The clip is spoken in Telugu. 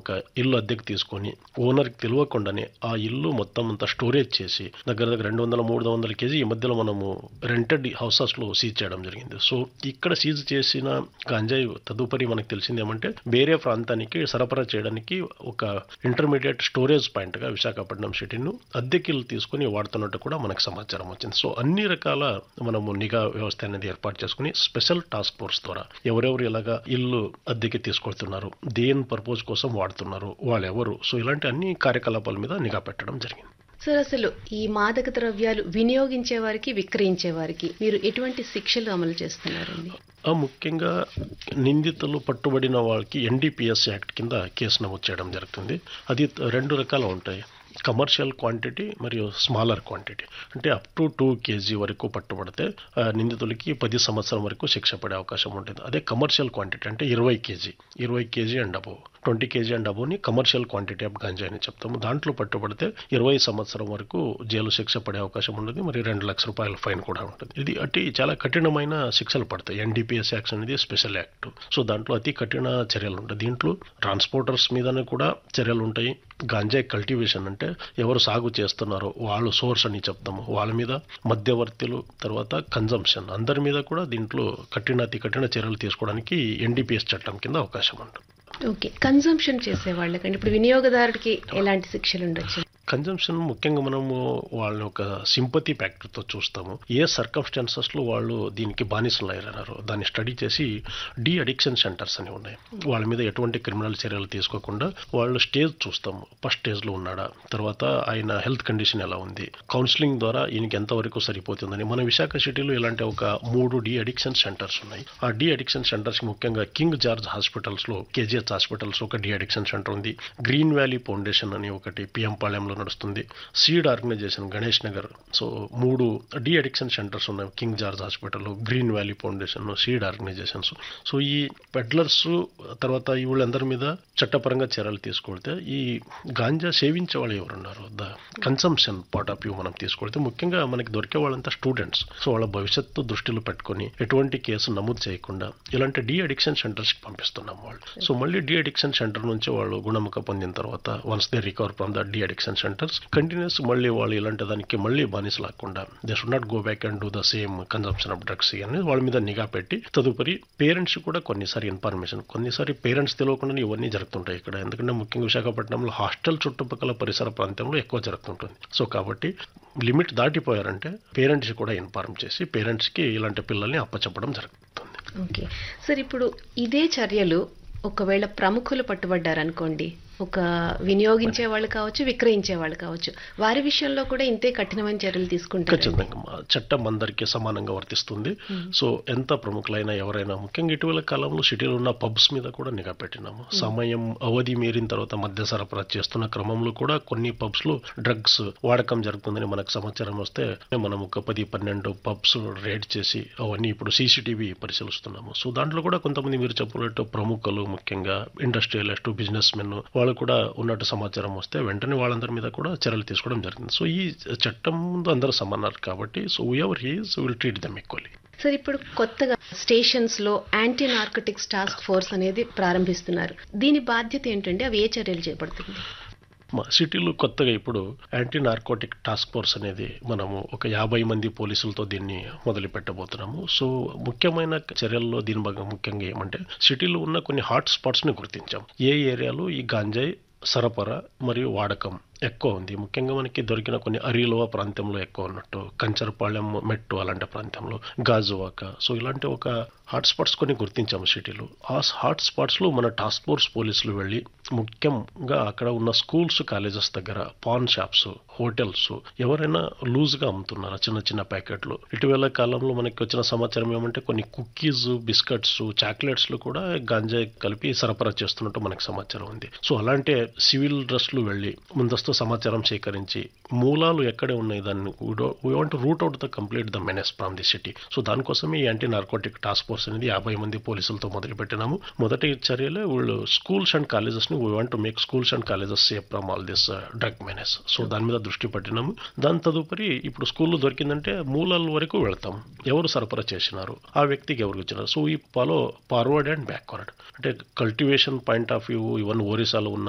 ఒక ఇల్లు అద్దెకు తీసుకొని ఓనర్కి తెలియకుండానే ఆ ఇల్లు మొత్తం అంతా స్టోరేజ్ చేసి దగ్గర దగ్గర రెండు వందల మూడు వందల కేజీ ఈ మధ్యలో మనము రెంటెడ్ హౌసెస్లో సీజ్ చేయడం జరిగింది సో ఇక్కడ సీజ్ చేసిన గంజాయి తదుపరి మనకు తెలిసింది ఏమంటే వేరే ప్రాంతానికి సరఫరా చేయడానికి ఒక ఇంటర్మీడియట్ స్టోరేజ్ పాయింట్గా విశాఖపట్నం సిటీను అద్దెకిల్లు తీసుకుని వాడుతున్నట్టు కూడా మనకు సమాచారం వచ్చింది సో అన్ని రకాల మనము నిఘా వ్యవస్థ అనేది ఏర్పాటు చేసుకుని స్పెషల్ టాస్క్ ఫోర్స్ ద్వారా ఎవరెవరు ఇలాగా ఇల్లు అద్దెకి తీసుకొస్తున్నారు దేని పర్పస్ కోసం వాడుతున్నారు వాళ్ళెవరు సో ఇలాంటి అన్ని కార్యకలాపాల మీద నిఘా పెట్టడం జరిగింది సార్ అసలు ఈ మాదక ద్రవ్యాలు వినియోగించే వారికి విక్రయించే వారికి మీరు ఎటువంటి శిక్షలు అమలు చేస్తున్నారండి ఆ ముఖ్యంగా నిందితులు పట్టుబడిన వాళ్ళకి ఎన్డీపీఎస్ యాక్ట్ కింద కేసు నమోదు చేయడం జరుగుతుంది అది రెండు రకాలు ఉంటాయి కమర్షియల్ క్వాంటిటీ మరియు స్మాలర్ క్వాంటిటీ అంటే అప్ టు టూ కేజీ వరకు పట్టుబడితే ఆ, నిందితులకి పది సంవత్సరం వరకు శిక్ష పడే అవకాశం ఉంటుంది అదే కమర్షియల్ క్వాంటిటీ అంటే ఇరవై కేజీ ఇరవై KG and above twenty KG and అబోవ్ని కమర్షియల్ క్వాంటిటీ ఆఫ్ గంజా అని చెప్తాము దాంట్లో పట్టుబడితే ఇరవై సంవత్సరం వరకు జైలు శిక్ష పడే అవకాశం ఉంటుంది మరి రెండు లక్షల రూపాయల ఫైన్ కూడా ఉంటుంది ఇది అతి చాలా కఠినమైన శిక్షలు పడతాయి ఎన్డీపీఎస్ యాక్ట్ అనేది స్పెషల్ యాక్ట్ సో దాంట్లో అతి కఠిన చర్యలు ఉంటాయి దీంట్లో ట్రాన్స్పోర్టర్స్ మీదనే కూడా చర్యలు ఉంటాయి గాంజాయి కల్టివేషన్ అంటే ఎవరు సాగు చేస్తున్నారో వాళ్ళు సోర్స్ అని చెప్తాము వాళ్ళ మీద మధ్యవర్తులు తర్వాత కన్జంప్షన్ అందరి మీద కూడా దీంట్లో కఠిన అతి కఠిన చర్యలు తీసుకోవడానికి ఎన్డీపీఎస్ చట్టం కింద అవకాశం ఉంటుంది ఓకే కన్సంప్షన్ చేసే వాళ్ళకండి ఇప్పుడు వినియోగదారుడికి ఎలాంటి శిక్షలు ఉండొచ్చు కన్జంప్షన్ ముఖ్యంగా మనము వాళ్ళని ఒక సింపతి ఫ్యాక్టర్తో చూస్తాము ఏ సర్కమ్స్టాన్సెస్ లో వాళ్ళు దీనికి బానిసలు అయ్యారన్నారు దాన్ని స్టడీ చేసి డి అడిక్షన్ సెంటర్స్ అని ఉన్నాయి వాళ్ళ మీద ఎటువంటి క్రిమినల్ చర్యలు తీసుకోకుండా వాళ్ళు స్టేజ్ చూస్తాము ఫస్ట్ స్టేజ్ లో ఉన్నాడా తర్వాత ఆయన హెల్త్ కండిషన్ ఎలా ఉంది కౌన్సిలింగ్ ద్వారా ఈయనకి ఎంతవరకు సరిపోతుందని మన విశాఖ సిటీలో ఇలాంటి ఒక మూడు డి అడిక్షన్ సెంటర్స్ ఉన్నాయి ఆ డి అడిక్షన్ సెంటర్స్ ముఖ్యంగా కింగ్ జార్జ్ హాస్పిటల్స్ లో కేజీహెచ్ హాస్పిటల్స్ ఒక డి అడిక్షన్ సెంటర్ ఉంది గ్రీన్ వ్యాలీ ఫౌండేషన్ అని ఒకటి పిఎం పాలెంలో నడుస్తుంది Seed organisation Ganesh Nagar so మూడు డి అడిక్షన్ సెంటర్స్ ఉన్నాయి King George hospital Green Valley Foundation Seed organisations so ఈ పెడ్లర్స్ తర్వాత ఈ వీళ్ళందరి మీద చట్టపరంగా చర్యలు తీసుకొడితే ఈ గాంజా సేవించే వాళ్ళు ఎవరున్నారు the consumption part of view మనం తీసుకొడితే ముఖ్యంగా మనకి దొరికే వాళ్ళంతా స్టూడెంట్స్ సో వాళ్ళ భవిష్యత్తు దృష్టిలో పెట్టుకొని ఎటువంటి కేసు నమోదు చేయకుండా ఇలాంటి డి అడిక్షన్ సెంటర్స్కి పంపిస్తున్నాం వాళ్ళు సో మళ్ళీ డి అడిక్షన్ సెంటర్ నుంచి వాళ్ళు గుణముఖ పొందిన తర్వాత once they recover from the de addiction centres continues మళ్ళీ వాళ్ళు ఇలాంటి దానికి మళ్ళీ బానిసలాకుండా they should not go back and do the same consumption of drugs అనేది వాళ్ళ మీద నిఘా పెట్టి తదుపరి పేరెంట్స్ కూడా కొన్నిసారి ఇన్ఫర్మేషన్ కొన్నిసారి పేరెంట్స్ తెలియకుండా ఇవన్నీ జరుగుతుంటాయి ఇక్కడ ఎందుకంటే ముఖ్యంగా విశాఖపట్నంలో హాస్టల్ చుట్టుపక్కల పరిసర ప్రాంతంలో ఎక్కువ జరుగుతుంటుంది సో కాబట్టి లిమిట్ దాటిపోయారంటే పేరెంట్స్ కూడా ఇన్ఫార్మ్ చేసి పేరెంట్స్కి ఇలాంటి పిల్లల్ని అప్పచెప్పడం జరుగుతుంది ఓకే సార్ ఇప్పుడు ఇదే చర్యలు ఒకవేళ ప్రముఖులు పట్టుబడ్డారనుకోండి ఒక వినియోగించే వాళ్ళు కావచ్చు విక్రయించే వాళ్ళు కావచ్చు వారి విషయంలో కూడా ఇంతే కఠినమైన చర్యలు తీసుకుంటారు ఖచ్చితంగా మా చట్టం అందరికీ సమానంగా వర్తిస్తుంది సో ఎంత ప్రముఖులైనా ఎవరైనా ముఖ్యంగా ఇటీవల కాలంలో సిటీలో ఉన్న పబ్స్ మీద కూడా నిఘా పెట్టినాము సమయం అవధి మీరిన తర్వాత మద్య సరఫరా చేస్తున్న క్రమంలో కూడా కొన్ని పబ్స్ లో డ్రగ్స్ వాడకం జరుగుతుందని మనకు సమాచారం వస్తే మనం ఒక పది పన్నెండు పబ్స్ రేడ్ చేసి అవన్నీ ఇప్పుడు సీసీటీవీ పరిశీలిస్తున్నాము సో దాంట్లో కూడా కొంతమంది మీరు చెప్పినట్టు ప్రముఖులు ముఖ్యంగా ఇండస్ట్రియలిస్ట్ బిజినెస్ మెన్ వాళ్ళు కూడా ఉన్నట్టు సమాచారం వస్తే వెంటనే వాళ్ళందరి మీద కూడా చర్యలు తీసుకోవడం జరిగింది సో ఈ చట్టం ముందు అందరూ సమానారు కాబట్టి so ever he's will treat them equally sir ఇప్పుడు కొత్తగా స్టేషన్స్ లో యాంటీ నార్కోటిక్స్ టాస్క్ ఫోర్స్ అనేది ప్రారంభిస్తున్నారు దీని బాధ్యత ఏంటంటే అవి ఏ చర్యలు చేపడుతుంది మా సిటీలో కొత్తగా ఇప్పుడు యాంటీ నార్కోటిక్ టాస్క్ ఫోర్స్ అనేది మనము ఒక యాభై మంది పోలీసులతో దీన్ని మొదలు పెట్టబోతున్నాము సో ముఖ్యమైన చర్యల్లో దీని భాగం ముఖ్యంగా ఏమంటే సిటీలో ఉన్న కొన్ని హాట్ స్పాట్స్ ని గుర్తించాం ఏ ఏరియాలో ఈ గాంజాయి సరఫరా మరియు వాడకం ఎక్కువ ఉంది ముఖ్యంగా మనకి దొరికిన కొన్ని అరిలోవ ప్రాంతంలో ఎక్కువ ఉన్నట్టు కంచరపాళెం మెట్టు అలాంటి ప్రాంతంలో గాజువాక సో ఇలాంటి ఒక హాట్ స్పాట్స్ కొన్ని గుర్తించాము సిటీలో ఆ హాట్ స్పాట్స్ లో మన టాస్క్ ఫోర్స్ పోలీసులు వెళ్ళి ముఖ్యంగా అక్కడ ఉన్న స్కూల్స్ కాలేజెస్ దగ్గర పాన్ షాప్స్ హోటల్స్ ఎవరైనా లూజ్ గా అమ్ముతున్నారా చిన్న చిన్న ప్యాకెట్లు ఇటీవల కాలంలో మనకి వచ్చిన సమాచారం ఏమంటే కొన్ని కుక్కీస్ బిస్కెట్స్ చాక్లెట్స్ లో కూడా గాంజాయి కలిపి సరఫరా చేస్తున్నట్టు మనకి సమాచారం ఉంది సో అలాంటి సివిల్ డ్రెస్లు వెళ్ళి ముందస్తు సమాచారం సేకరించి మూలాలు ఎక్కడే ఉన్నాయి దాన్ని we want root out the complete the menace from the city so దానికోసమే ఈ యాంటీ నార్కోటిక్ టాస్క్ ఫోర్స్ అనేది యాభై మంది పోలీసులతో మొదలు పెట్టినాము మొదటి చర్యలే వీళ్ళు స్కూల్స్ అండ్ కాలేజెస్ ని we want make schools and colleges safe from all this drug menace so దాని మీద దృష్టి పెట్టినాము దాని తదుపరి ఇప్పుడు స్కూల్లో దొరికిందంటే మూలాల వరకు వెళ్తాం ఎవరు సరఫరా చేసినారు ఆ వ్యక్తికి ఎవరికి ఇచ్చినారు సో ఈ ఫాలో ఫార్వర్డ్ అండ్ బ్యాక్వర్డ్ అంటే cultivation point of view even ఒరిస్సాలో ఉన్న